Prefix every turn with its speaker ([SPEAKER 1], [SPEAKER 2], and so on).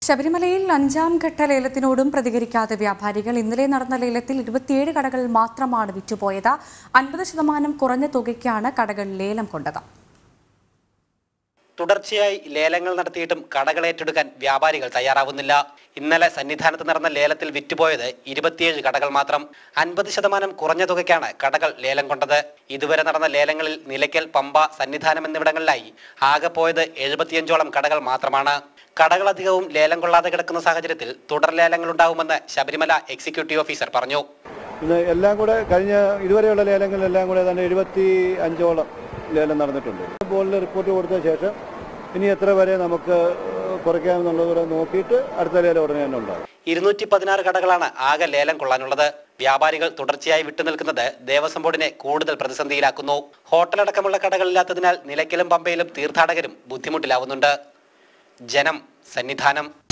[SPEAKER 1] ശബരിമലയിൽ അഞ്ചാം ഘട്ട ലേലത്തിനോടും പ്രതികരിക്കാതെ വ്യാപാരികൾ ഇന്നലെ നടന്ന ലേലത്തിൽ ഇരുപത്തിയേഴ് കടകൾ മാത്രമാണ് വിറ്റുപോയത് അൻപത് ശതമാനം കുറഞ്ഞ തുകയ്ക്കാണ് കടകൾ ലേലം കൊണ്ടത്
[SPEAKER 2] തുടർച്ചയായി ലേലങ്ങൾ നടത്തിയിട്ടും കടകൾ ഏറ്റെടുക്കാൻ വ്യാപാരികൾ തയ്യാറാവുന്നില്ല ഇന്നലെ സന്നിധാനത്ത് നടന്ന ലേലത്തിൽ വിറ്റുപോയത് ഇരുപത്തിയേഴ് കടകൾ മാത്രം അൻപത് ശതമാനം കുറഞ്ഞ തുകയ്ക്കാണ് കടകൾ ലേലം കൊണ്ടത് ഇതുവരെ നടന്ന ലേലങ്ങളിൽ നിലയ്ക്കൽ പമ്പ സന്നിധാനം എന്നിവിടങ്ങളിലായി ആകെ പോയത് എഴുപത്തിയഞ്ചോളം കടകൾ മാത്രമാണ് കടകൾ അധികവും ലേലം കൊള്ളാതെ കിടക്കുന്ന സാഹചര്യത്തിൽ തുടർ ലേലങ്ങൾ ഉണ്ടാവുമെന്ന് ശബരിമല എക്സിക്യൂട്ടീവ് ഓഫീസർ പറഞ്ഞു
[SPEAKER 3] ഇന്ന് എല്ലാം കൂടെ കഴിഞ്ഞ ഇതുവരെയുള്ള ലേലങ്ങളിലെല്ലാം കൂടെ തന്നെ എഴുപത്തി അഞ്ചോളം ലേലം നടന്നിട്ടുണ്ട് ബോർഡിൽ റിപ്പോർട്ട് കൊടുത്ത ശേഷം ഇനി എത്ര വരെ നമുക്ക് കുറയ്ക്കാമെന്നുള്ളത് കൂടെ നോക്കിയിട്ട് അടുത്ത ലേലം ഉടനെ തന്നെ ഉണ്ടാകും
[SPEAKER 2] ഇരുന്നൂറ്റി പതിനാറ് കടകളാണ് ആകെ ലേലം കൊള്ളാനുള്ളത് വ്യാപാരികൾ തുടർച്ചയായി വിട്ടുനിൽക്കുന്നത് ദേവസ്വം ബോർഡിനെ കൂടുതൽ പ്രതിസന്ധിയിലാക്കുന്നു ഹോട്ടലടക്കമുള്ള കടകളില്ലാത്തതിനാൽ നിലയ്ക്കലും പമ്പയിലും തീർത്ഥാടകരും ബുദ്ധിമുട്ടിലാവുന്നുണ്ട് ജനം സന്നിധാനം